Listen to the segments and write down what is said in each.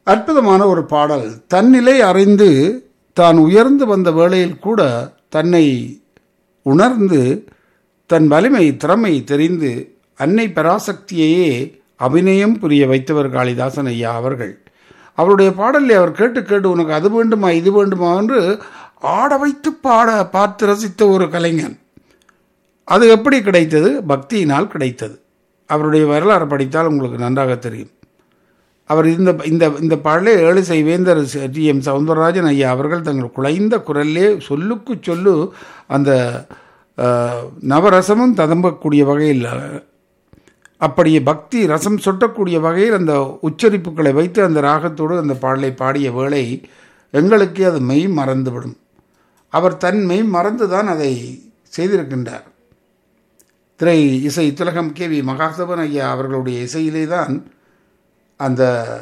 அற்புதமான ஒரு பாடல் தன்னிலை அறிந்து தான் உயர்ந்து வந்த வேளையில் கூட தன்னை உணர்ந்து தன் வலிமை திறமை தெரிந்து அன்னை பராசக்தியையே அபிநயம் புரிய வைத்தவர் காளிதாசன் ஐயா அவர்கள் அவருடைய பாடலை அவர் கேட்டு கேட்டு உனக்கு அது வேண்டுமா இது வேண்டுமா என்று ஆட வைத்து பாட பார்த்து ரசித்த ஒரு கலைஞன் அது எப்படி கிடைத்தது பக்தியினால் கிடைத்தது அவருடைய வரலாறு படித்தால் உங்களுக்கு நன்றாக தெரியும் அவர் இந்த இந்த இந்த பாடலே ஏழு செய்வேந்தர் டி எம் சவுந்தரராஜன் ஐயா அவர்கள் தங்கள் குலைந்த குரல்லே சொல்லுக்கு சொல்லு அந்த அஹ், நவரசமும் ததம்பக்கூடிய வகையில் அப்படியே பக்தி ரசம் சொட்டக்கூடிய வகையில் அந்த உச்சரிப்புகளை வைத்து அந்த ராகத்தோடு அந்த பாடலை பாடிய வேளை எங்களுக்கே அது மெய் மறந்துவிடும் அவர் தன் மெய் மறந்துதான் அதை செய்திருக்கின்றார் திரை இசை திலகம் கே வி மகாசபன் ஐயா அவர்களுடைய இசையிலே தான் அந்த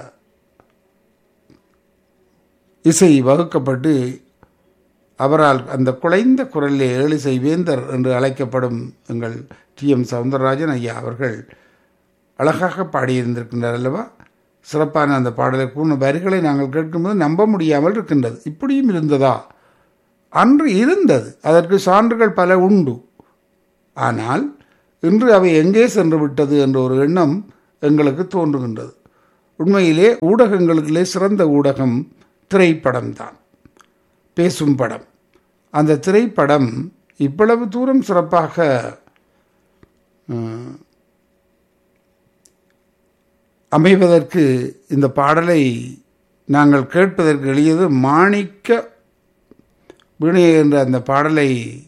இசை வகுக்கப்பட்டு அவரால் அந்த குலைந்த குரலிலே ஏழிசை வேந்தர் என்று அழைக்கப்படும் எங்கள் டி எம் சவுந்தரராஜன் ஐயா அவர்கள் அழகாக பாடியிருந்திருக்கின்றார் அல்லவா சிறப்பான அந்த பாடலை கூர்ண வரிகளை நாங்கள் கேட்கும்போது நம்ப முடியாமல் இருக்கின்றது இப்படியும் இருந்ததா அன்று இருந்தது அதற்கு சான்றுகள் பல உண்டு ஆனால் இன்று அவை எங்கே சென்று விட்டது என்ற ஒரு எண்ணம் எங்களுக்கு தோன்றுகின்றது உண்மையிலே ஊடகங்களுக்குள்ளே சிறந்த ஊடகம் திரைப்படம் தான் பேசும் படம் அந்த திரைப்படம் இவ்வளவு தூரம் சிறப்பாக ம், அமைவதற்கு இந்த பாடலை நாங்கள் கேட்பதற்கு எளியது மாணிக்க வீணை என்ற அந்த பாடலை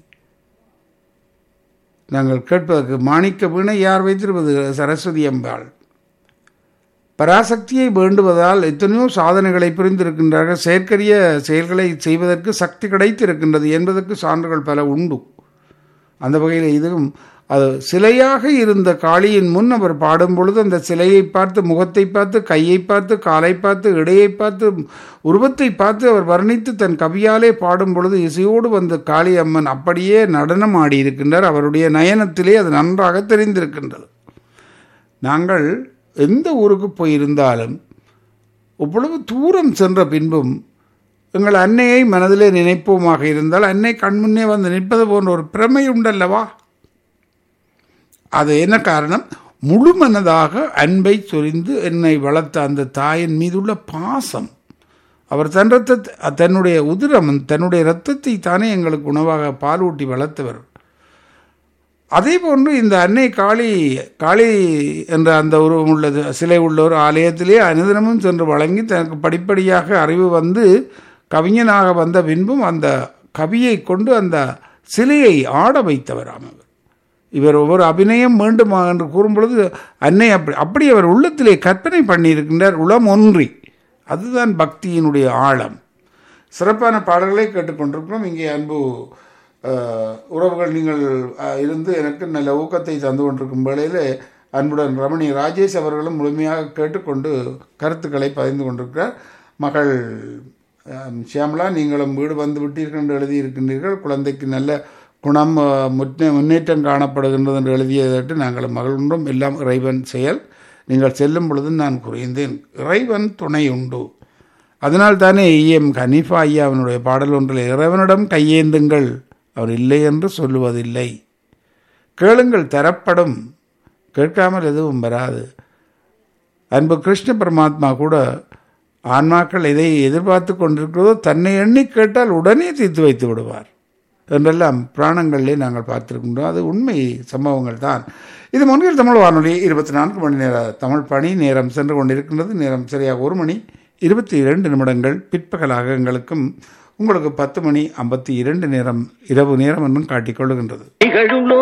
நாங்கள் கேட்பதற்கு மாணிக்க வீணை யார் வைத்திருப்பது சரஸ்வதி அம்பாள் பராசக்தியை வேண்டுவதால் எத்தனையோ சாதனைகளை புரிந்திருக்கின்றார்கள் செயற்கரிய செயல்களை செய்வதற்கு சக்தி கிடைத்திருக்கின்றது என்பதற்கு சான்றுகள் பல உண்டு அந்த வகையில் இதுவும் அது சிலையாக இருந்த காளியின் முன் அவர் பாடும் பொழுது அந்த சிலையை பார்த்து முகத்தை பார்த்து கையை பார்த்து காலை பார்த்து இடையை பார்த்து உருவத்தை பார்த்து அவர் வர்ணித்து தன் கவியாலே பாடும் பொழுது இசையோடு வந்த காளி அம்மன் அப்படியே நடனம் ஆடியிருக்கின்றார் அவருடைய நயனத்திலே அது நன்றாக தெரிந்திருக்கின்றது நாங்கள் எந்த ஊருக்கு போயிருந்தாலும் இவ்வளவு தூரம் சென்ற பின்பும் எங்கள் அன்னையை மனதிலே நினைப்போமாக இருந்தால் அன்னை கண்முன்னே வந்து நிற்பது போன்ற ஒரு பிரமை உண்டல்லவா அது என்ன காரணம் முழு மனதாக அன்பை சொரிந்து என்னை வளர்த்த அந்த தாயின் மீதுள்ள பாசம் அவர் தன் ரத்தத்தை தன்னுடைய உதிரம் தன்னுடைய இரத்தத்தை தானே எங்களுக்கு உணவாக பாலூட்டி வளர்த்தவர் அதே போன்று இந்த அன்னை காளி காளி என்ற அந்த உருவம் உள்ளது சிலை உள்ள ஒரு ஆலயத்திலே அனுதினமும் சென்று வழங்கி தனக்கு படிப்படியாக அறிவு வந்து கவிஞனாக வந்த பின்பும் அந்த கவியை கொண்டு அந்த சிலையை ஆட வைத்தவராம் அவர் இவர் ஒவ்வொரு அபிநயம் வேண்டுமா என்று கூறும்பொழுது அன்னை அப்படி அப்படி அவர் உள்ளத்திலே கற்பனை பண்ணியிருக்கின்றார் உளம் ஒன்றி அதுதான் பக்தியினுடைய ஆழம் சிறப்பான பாடல்களை கேட்டுக்கொண்டிருக்கிறோம் இங்கே அன்பு அஹ், உறவுகள் நீங்கள் அஹ், இருந்து எனக்கு நல்ல ஊக்கத்தை தந்து கொண்டிருக்கும் வேளையில் அன்புடன் ரமணி ராஜேஷ் அவர்களும் முழுமையாக கேட்டுக்கொண்டு கருத்துக்களை பகிர்ந்து கொண்டிருக்கிறார் மகள் அஹ், ஷியாமலா நீங்களும் வீடு வந்து விட்டீர்கள் என்று எழுதியிருக்கின்றீர்கள் குழந்தைக்கு நல்ல குணம் அஹ், முன்னே முன்னேற்றம் காணப்படுகின்றது என்று எழுதியதற்கு நாங்கள் மகிழ்ந்தோம் எல்லாம் இறைவன் செயல் நீங்கள் செல்லும் பொழுது நான் குறைந்தேன் இறைவன் துணை உண்டு அதனால் தானே ஈஎம் கனிஃபா ஐயா அவனுடைய பாடல் ஒன்றில் இறைவனிடம் கையேந்துங்கள் அவர் இல்லை என்று சொல்லுவதில்லை கேளுங்கள் தரப்படும் கேட்காமல் எதுவும் வராது அன்பு கிருஷ்ண பரமாத்மா கூட ஆன்மாக்கள் எதை எதிர்பார்த்து கொண்டிருக்கிறதோ தன்னை எண்ணி கேட்டால் உடனே தீர்த்து வைத்து விடுவார் என்றெல்லாம் புராணங்களிலே நாங்கள் பார்த்திருக்கின்றோம் அது உண்மை சம்பவங்கள் தான் இது முன்னில் தமிழ் வானொலி இருபத்தி நான்கு மணி நேர தமிழ் பணி நேரம் சென்று கொண்டிருக்கின்றது நேரம் சரியாக ஒரு மணி இருபத்தி இரண்டு நிமிடங்கள் பிற்பகலாக எங்களுக்கும் உங்களுக்கு பத்து மணி ஐம்பத்தி இரண்டு நேரம் இரவு நேரம் என்றும் காட்டிக் கொள்ளுகின்றது நிகழுளோ